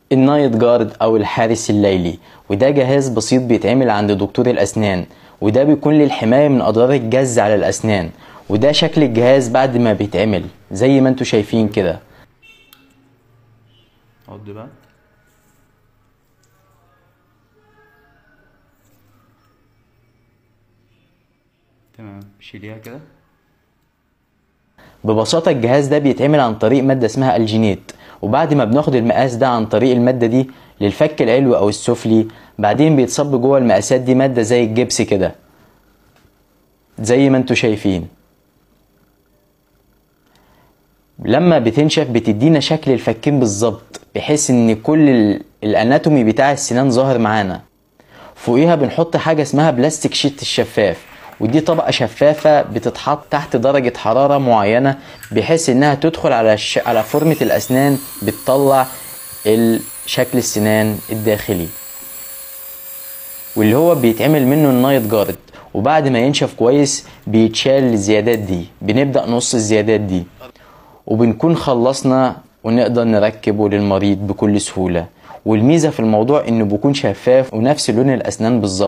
النايت جارد او الحارس الليلي وده جهاز بسيط بيتعمل عند دكتور الاسنان وده بيكون للحماية من اضرار الجز على الاسنان وده شكل الجهاز بعد ما بيتعمل زي ما انتوا شايفين كده عض بقى تمام شيليها كده ببساطة الجهاز ده بيتعمل عن طريق مادة اسمها الجينيت وبعد ما بناخد المقاس ده عن طريق المادة دي للفك العلوي او السفلي بعدين بيتصب جوه المقاسات دي مادة زي الجبس كده زي ما انتوا شايفين لما بتنشف بتدينا شكل الفكين بالظبط بحيث ان كل ال- الاناتومي بتاع السنان ظاهر معانا فوقيها بنحط حاجة اسمها بلاستيك شيت الشفاف ودي طبقة شفافة بتتحط تحت درجة حرارة معينة بحيث انها تدخل على الش... على فورمة الاسنان بتطلع ال- شكل السنان الداخلي واللي هو بيتعمل منه النايت جارد وبعد ما ينشف كويس بيتشال الزيادات دي بنبدأ نص الزيادات دي وبنكون خلصنا ونقدر نركبه للمريض بكل سهولة والميزة في الموضوع انه بيكون شفاف ونفس لون الاسنان بالظبط